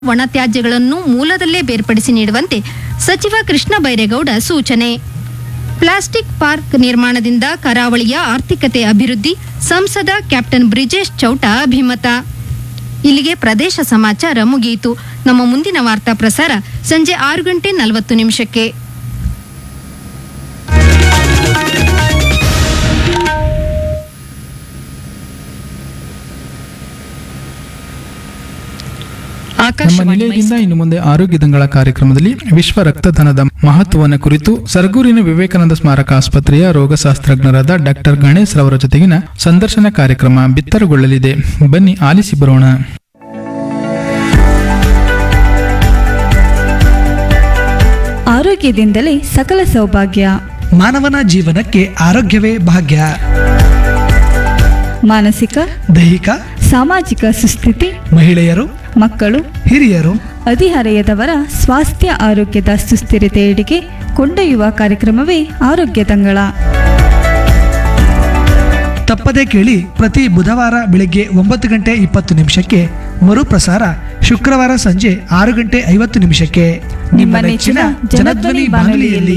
ಒಣತ್ಯಾಜ್ಯಗಳನ್ನು ಮೂಲದಲ್ಲೇ ಬೇರ್ಪಡಿಸಿ ನೀಡುವಂತೆ ಸಚಿವ ಕೃಷ್ಣ ಬೈರೇಗೌಡ ಸೂಚನೆ ಪ್ಲಾಸ್ಟಿಕ್ ಪಾರ್ಕ್ ನಿರ್ಮಾಣದಿಂದ ಕರಾವಳಿಯ ಆರ್ಥಿಕತೆ ಅಭಿವೃದ್ಧಿ ಸಂಸದ ಕ್ಯಾಪ್ಟನ್ ಬ್ರಿಜೇಶ್ ಚೌಟ ಅಭಿಮತ ಇಲ್ಲಿಗೆ ಪ್ರದೇಶ ಸಮಾಚಾರ ಮುಗಿಯಿತು ನಮ್ಮ ಮುಂದಿನ ವಾರ್ತಾ ಪ್ರಸಾರ ಸಂಜೆ ಆರು ಗಂಟೆ ನಲವತ್ತು ನಿಮಿಷಕ್ಕೆ ನಮ್ಮ ಆಕಾಶವಾಣಿ ನಿಲಯದಿಂದ ಇನ್ನು ಮುಂದೆ ಆರೋಗ್ಯ ದಂಗಳ ಕಾರ್ಯಕ್ರಮದಲ್ಲಿ ವಿಶ್ವ ರಕ್ತದಾನದ ಮಹತ್ವವನ್ನು ಕುರಿತು ಸರಗೂರಿನ ವಿವೇಕಾನಂದ ಸ್ಮಾರಕ ಆಸ್ಪತ್ರೆಯ ರೋಗಶಾಸ್ತ್ರಜ್ಞರಾದ ಡಾಕ್ಟರ್ ಗಣೇಶ್ ರವರ ಜೊತೆಗಿನ ಸಂದರ್ಶನ ಕಾರ್ಯಕ್ರಮ ಬಿತ್ತರಗೊಳ್ಳಲಿದೆ ಬನ್ನಿ ಆಲಿಸಿ ಬರೋಣ ಆರೋಗ್ಯದಿಂದಲೇ ಸಕಲ ಸೌಭಾಗ್ಯ ಮಾನವನ ಜೀವನಕ್ಕೆ ಆರೋಗ್ಯವೇ ಭಾಗ್ಯ ಮಾನಸಿಕ ದೈಹಿಕ ಸಾಮಾಜಿಕ ಸುಸ್ಥಿತಿ ಮಹಿಳೆಯರು ಮಕ್ಕಳು ಹಿರಿಯರು ಹದಿಹರೆಯದವರ ಸ್ವಾಸ್ಥ್ಯ ಆರೋಗ್ಯದ ಸುಸ್ಥಿರತೆಯೆಡೆಗೆ ಕೊಂಡೊಯ್ಯುವ ಕಾರ್ಯಕ್ರಮವೇ ಆರೋಗ್ಯ ತಂಗಳ ತಪ್ಪದೇ ಕೇಳಿ ಪ್ರತಿ ಬುಧವಾರ ಬೆಳಗ್ಗೆ ಒಂಬತ್ತು ಗಂಟೆ ಇಪ್ಪತ್ತು ನಿಮಿಷಕ್ಕೆ ಮರುಪ್ರಸಾರ ಶುಕ್ರವಾರ ಸಂಜೆ ಆರು ಗಂಟೆ ಐವತ್ತು ನಿಮಿಷಕ್ಕೆ ನಿಮ್ಮ ನೆಚ್ಚಿನ ಜನಧ್ವನಿ ಬಾನುಲಿಯಲ್ಲಿ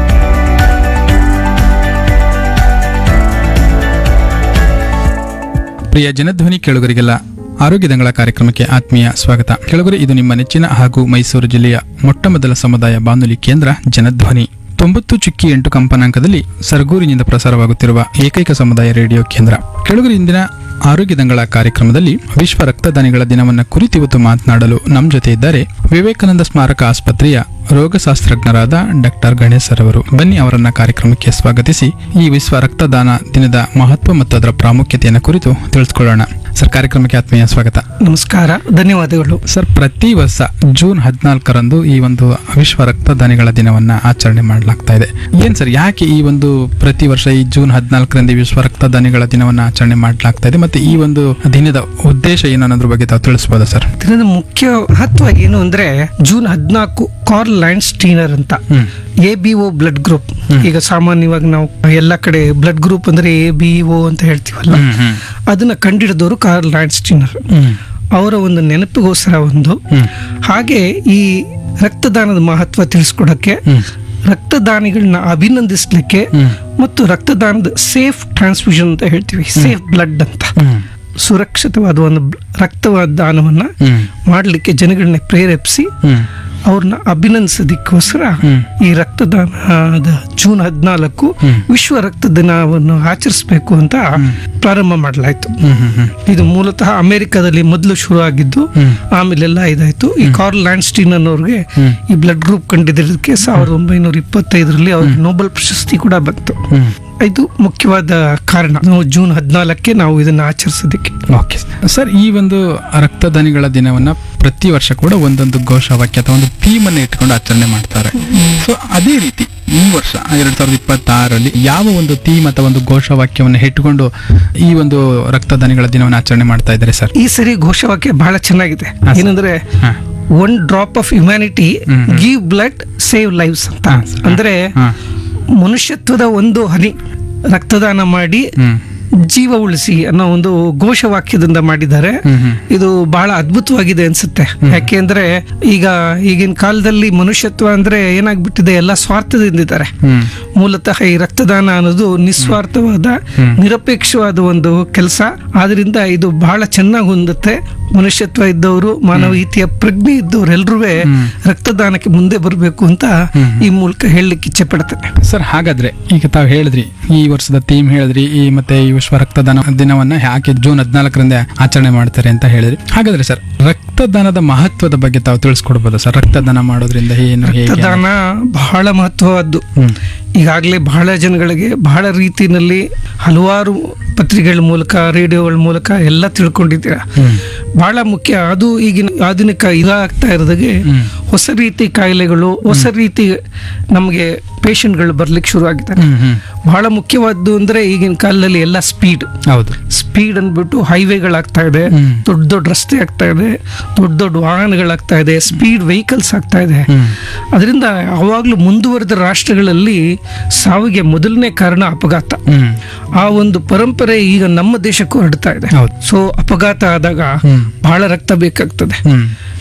ಪ್ರಿಯ ಜನಧ್ವನಿ ಕೇಳುಗರಿಗೆಲ್ಲ ಆರೋಗ್ಯ ದಂಗಳ ಕಾರ್ಯಕ್ರಮಕ್ಕೆ ಆತ್ಮೀಯ ಸ್ವಾಗತ ಕೆಳಗರೆ ಇದು ನಿಮ್ಮ ನೆಚ್ಚಿನ ಹಾಗೂ ಮೈಸೂರು ಜಿಲ್ಲೆಯ ಮೊಟ್ಟಮೊದಲ ಸಮುದಾಯ ಬಾನುಲಿ ಕೇಂದ್ರ ಜನಧ್ವನಿ ತೊಂಬತ್ತು ಚುಕ್ಕಿ ಎಂಟು ಕಂಪನಾಂಕದಲ್ಲಿ ಸರಗೂರಿನಿಂದ ಪ್ರಸಾರವಾಗುತ್ತಿರುವ ಏಕೈಕ ಸಮುದಾಯ ರೇಡಿಯೋ ಕೇಂದ್ರ ಕೆಳಗರೆ ಇಂದಿನ ಆರೋಗ್ಯ ದಂಗಳ ಕಾರ್ಯಕ್ರಮದಲ್ಲಿ ವಿಶ್ವ ರಕ್ತದಾನಿಗಳ ದಿನವನ್ನು ಕುರಿತು ಇವತ್ತು ಮಾತನಾಡಲು ನಮ್ಮ ಜೊತೆ ಇದ್ದಾರೆ ವಿವೇಕಾನಂದ ಸ್ಮಾರಕ ಆಸ್ಪತ್ರೆಯ ರೋಗಶಾಸ್ತ್ರಜ್ಞರಾದ ಡಾಕ್ಟರ್ ಗಣೇಶ್ ಸರ್ ಅವರು ಬನ್ನಿ ಅವರನ್ನ ಕಾರ್ಯಕ್ರಮಕ್ಕೆ ಸ್ವಾಗತಿಸಿ ಈ ವಿಶ್ವ ರಕ್ತದಾನ ದಿನದ ಮಹತ್ವ ಮತ್ತು ಅದರ ಪ್ರಾಮುಖ್ಯತೆಯನ್ನು ಕುರಿತು ತಿಳಿಸ್ಕೊಳ್ಳೋಣ ಸರ್ ಕಾರ್ಯಕ್ರಮಕ್ಕೆ ಆತ್ಮೀಯ ಸ್ವಾಗತ ನಮಸ್ಕಾರ ಧನ್ಯವಾದಗಳು ಸರ್ ಪ್ರತಿ ವರ್ಷ ಜೂನ್ ಹದಿನಾಲ್ಕರಂದು ಈ ಒಂದು ವಿಶ್ವ ರಕ್ತದಾನಿಗಳ ದಿನವನ್ನ ಆಚರಣೆ ಮಾಡಲಾಗ್ತಾ ಇದೆ ಏನ್ ಸರ್ ಯಾಕೆ ಈ ಒಂದು ಪ್ರತಿ ವರ್ಷ ಈ ಜೂನ್ ಹದಿನಾಲ್ಕರಂದು ಈ ವಿಶ್ವ ರಕ್ತದಾನಿಗಳ ದಿನವನ್ನ ಆಚರಣೆ ಮಾಡಲಾಗ್ತಾ ಇದೆ ಮತ್ತೆ ಈ ಒಂದು ದಿನದ ಉದ್ದೇಶ ಏನು ಅನ್ನೋದ್ರ ಬಗ್ಗೆ ತಾವು ತಿಳಿಸ್ಬೋದಾ ಸರ್ ದಿನದ ಮುಖ್ಯ ಮಹತ್ವ ಏನು ಅಂದ್ರೆ ಜೂನ್ ಹದಿನಾಲ್ಕು ಕಾರ್ಲ್ ಲ್ಯಾಂಡ್ ಸ್ಟೀನರ್ ಅಂತ hmm A B O blood group ಈಗ ಸಾಮಾನ್ಯವಾಗಿ ನಾವು ಎಲ್ಲ ಕಡೆ ಬ್ಲಡ್ ಗ್ರೂಪ್ ಅಂದ್ರೆ ಎ ಬಿ ಒ ಅಂತ ಹೇಳ್ತೀವಲ್ಲ ಹ್ಮ್ ಹ್ಮ್ ಅದನ್ನ ಕಂಡಿಡಿದವರು ಕಾರ್ಲ್ ಲ್ಯಾಂಡ್ ಸ್ಟೀನರ್ ಹ್ಮ್ ಅವರ ಒಂದು ನೆನಪಿಗೋಸ್ಕರ ಒಂದು ಹ್ಮ್ ಹಾಗೆ ಈ ರಕ್ತದಾನದ ಮಹತ್ವ ತಿಳಿಸ್ಕೊಡಕ್ಕೆ ಹ್ಮ್ ರಕ್ತದಾನಿಗಳನ್ನ ಅಭಿನಂದಿಸ್ಲಿಕ್ಕೆ ಹ್ಮ್ ಮತ್ತು ರಕ್ತದಾನದ ಸೇಫ್ ಟ್ರಾನ್ಸ್ಫ್ಯೂಷನ್ ಅಂತ ಹೇಳ್ತೀವಿ ಸೇಫ್ ಬ್ಲಡ್ ಅಂತ ಹ್ಮ್ ಸುರಕ್ಷಿತವಾದ ಒಂದು ರಕ್ತವಾದ ದಾನವನ್ನ ಹ್ಮ್ ಮಾಡಲಿಕ್ಕೆ ಜನಗಳನ್ನ ಪ್ರೇರೇಪಿಸಿ ಹ್ಮ್ ಅವ್ರನ್ನ ಅಭಿನಂದಿಸೋದಕ್ಕೋಸ್ಕರ ಹ್ಮ್. ಈ ರಕ್ತದಾನದ ಜೂನ್ ಹದಿನಾಲ್ಕು ಹ್ಮ್. ವಿಶ್ವ ರಕ್ತ ದಿನವನ್ನು ಆಚರಿಸಬೇಕು ಅಂತ ಪ್ರಾರಂಭ ಮಾಡಲಾಯ್ತು ಹ್ಮ್ ಹ್ಮ್ ಹ್ಮ್ ಇದು ಮೂಲತಃ ಅಮೆರಿಕದಲ್ಲಿ ಮೊದಲು ಶುರು ಆಗಿದ್ದು ಹ್ಮ್. ಆಮೇಲೆಲ್ಲ ಇದಾಯ್ತು ಈ ಕಾರ್ಲ್ ಲ್ಯಾಂಡ್ಸ್ಟೀನ್ ಅನ್ನೋರ್ಗೆ ಹ್ಮ್. ಈ ಬ್ಲಡ್ ಗ್ರೂಪ್ ಕಂಡಿದ್ದಕ್ಕೆ ಸಾವಿರದ ಒಂಬೈನೂರ ಇಪ್ಪತ್ತೈದರಲ್ಲಿ ಅವ್ರಿಗೆ ನೊಬೆಲ್ ಪ್ರಶಸ್ತಿ ಕೂಡ ಬಂತು ಹ್ಮ್ ಇದು ಮುಖ್ಯವಾದ ಕಾರಣ ನಾವು ಜೂನ್ ಹದಿನಾಲ್ಕಕ್ಕೆ ನಾವು ಇದನ್ನ ಆಚರಿಸೋದಕ್ಕೆ ಓಕೆ ಸರ್ ಈ ಒಂದು ರಕ್ತದಾನಿಗಳ ದಿನವನ್ನ ಪ್ರತಿ ವರ್ಷ ಕೂಡ ಒಂದೊಂದು ಘೋಷವಾಕ್ಯ ಅಥವಾ ಒಂದು ಥೀಮ್ ಅನ್ನು ಇಟ್ಕೊಂಡು ಆಚರಣೆ ಮಾಡ್ತಾರೆ ಸೊ ಅದೇ ರೀತಿ ಈ ವರ್ಷ ಎರಡ್ ಸಾವಿರದ ಇಪ್ಪತ್ತಾರರಲ್ಲಿ ಯಾವ ಒಂದು ಥೀಮ್ ಅಥವಾ ಒಂದು ಘೋಷವಾಕ್ಯವನ್ನು ಇಟ್ಟುಕೊಂಡು ಈ ಒಂದು ರಕ್ತದಾನಿಗಳ ದಿನವನ್ನು ಆಚರಣೆ ಮಾಡ್ತಾ ಇದ್ದಾರೆ ಸರ್ ಈ ಸರಿ ಘೋಷವಾಕ್ಯ ಬಹಳ ಚೆನ್ನಾಗಿದೆ ಹಾ, ಸರ್. ಏನಂದ್ರೆ ಹಾ. One drop of humanity hmm, hmm. Give blood save lives ಅಂತ ಹಾ, ಸರ್. ಅಂದ್ರೆ ಹಾ. ಮನುಷ್ಯತ್ವದ ಒಂದು ಹನಿ ರಕ್ತದಾನ ಮಾಡಿ ಹ್ಮ್ ಜೀವ ಉಳಿಸಿ ಅನ್ನೋ ಒಂದು ಘೋಷವಾಕ್ಯದಿಂದ ಮಾಡಿದ್ದಾರೆ ಹ್ಮ್ ಹ್ಮ್ ಇದು ಬಹಳ ಅದ್ಭುತವಾಗಿದೆ ಅನ್ಸುತ್ತೆ ಯಾಕೆಂದ್ರೆ ಈಗ ಈಗಿನ ಕಾಲದಲ್ಲಿ ಮನುಷ್ಯತ್ವ ಅಂದ್ರೆ ಏನಾಗ್ಬಿಟ್ಟಿದೆ ಎಲ್ಲ ಸ್ವಾರ್ಥದಿಂದಿದ್ದಾರೆ ಹ್ಮ್ ಮೂಲತಃ ಈ ರಕ್ತದಾನ ಅನ್ನೋದು ನಿಸ್ವಾರ್ಥವಾದ ಹ್ಮ್. ನಿರಪೇಕ್ಷವಾದ ಒಂದು ಕೆಲಸ ಆದ್ರಿಂದ ಇದು ಬಹಳ ಚೆನ್ನಾಗಿ ಹೊಂದುತ್ತೆ ಮನುಷ್ಯತ್ವ ಇದ್ದವರು ಮಾನವೀಯತೆಯ ಪ್ರಜ್ಞೆ ಇದ್ದವ್ರು ಎಲ್ರೂ ಹ್ಮ್. ರಕ್ತದಾನಕ್ಕೆ ಮುಂದೆ ಬರಬೇಕು ಅಂತ ಹ್ಮ್. ಈ ಮೂಲಕ ಹೇಳಲಿಕ್ಕೆ ಇಚ್ಛೆ ಪಡ್ತೇನೆ ಸರ್ ಹಾಗಾದ್ರೆ ಈಗ ತಾವು ಹೇಳಿದ್ರಿ ಈ ವರ್ಷದ ಥೀಮ್ ಹೇಳಿದ್ರಿ ಈ ಮತ್ತೆ ಈ ವಿಶ್ವ ರಕ್ತದಾನ ದಿನವನ್ನ ಯಾಕೆ ಜೂನ್ ಹದಿನಾಲ್ಕರಿಂದ ಆಚರಣೆ ಮಾಡ್ತಾರೆ ಅಂತ ಹೇಳಿದ್ರಿ ಹಾಗಾದ್ರೆ ಸರ್ ರಕ್ತದಾನದ ಮಹತ್ವದ ಬಗ್ಗೆ ತಾವು ತಿಳಿಸ್ಕೊಡ್ಬೋದಾ ಸರ್ ರಕ್ತದಾನ ಮಾಡೋದ್ರಿಂದ ಏನು ಹೇಗೆ ರಕ್ತದಾನ ಬಹಳ ಮಹತ್ವವಾದ್ದು ಹ್ಮ್ ಈಗಾಗಲೇ ಬಹಳ ಜನಗಳಿಗೆ ಬಹಳ ರೀತಿಯಲ್ಲಿ ಹಲವಾರು ಪತ್ರಿಕೆಗಳ ಮೂಲಕ ರೇಡಿಯೋಗಳ ಮೂಲಕ ಎಲ್ಲ ತಿಳ್ಕೊಂಡಿದ್ದೀರಾ ಹ್ಮ್ ಬಹಳ ಮುಖ್ಯ ಅದು ಈಗಿನ ಆಧುನಿಕ ಇದಾಗ್ತಾ ಇರೋದಾಗೆ ಹ್ಮ್. ಹೊಸ ರೀತಿ ಕಾಯಿಲೆಗಳು ಹೊಸ ರೀತಿ ನಮಗೆ ಪೇಷಂಟ್ಗಳು ಬರ್ಲಿಕ್ಕೆ ಶುರು ಆಗಿದ್ದಾರೆ ಹ್ಮ್ ಹ್ಮ್ ಬಹಳ ಮುಖ್ಯವಾದ್ದು ಅಂದ್ರೆ ಈಗಿನ ಕಾಲದಲ್ಲಿ ಎಲ್ಲ ಸ್ಪೀಡ್ ಹೌದು ಸ್ಪೀಡ್ ಅಂದ್ಬಿಟ್ಟು ಹೈವೇಗಳಾಗ್ತಾ ಇದೆ ಹ್ಮ್. ದೊಡ್ಡ ದೊಡ್ಡ ರಸ್ತೆ ಆಗ್ತಾ ಇದೆ ದೊಡ್ಡ ದೊಡ್ಡ ವಾಹನಗಳಾಗ್ತಾ ಇದೆ ಸ್ಪೀಡ್ ವೆಹಿಕಲ್ಸ್ ಆಗ್ತಾ ಇದೆ ಹ್ಮ್ ಅದರಿಂದ ಅವಾಗಲೂ ಮುಂದುವರೆದ ರಾಷ್ಟ್ರಗಳಲ್ಲಿ ಸಾವಿಗೆ ಮೊದಲನೇ ಕಾರಣ ಅಪಘಾತ ಹ್ಮ್ ಆ ಒಂದು ಪರಂಪರೆ ಈಗ ನಮ್ಮ ದೇಶಕ್ಕೂ ಹರಡ್ತಾ ಇದೆ ಹೌದು. ಸೊ ಅಪಘಾತ ಆದಾಗ ಹ್ಮ್. ಬಹಳ ರಕ್ತ ಬೇಕಾಗ್ತದೆ ಹ್ಮ್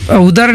ಉದಾಹರಣೆ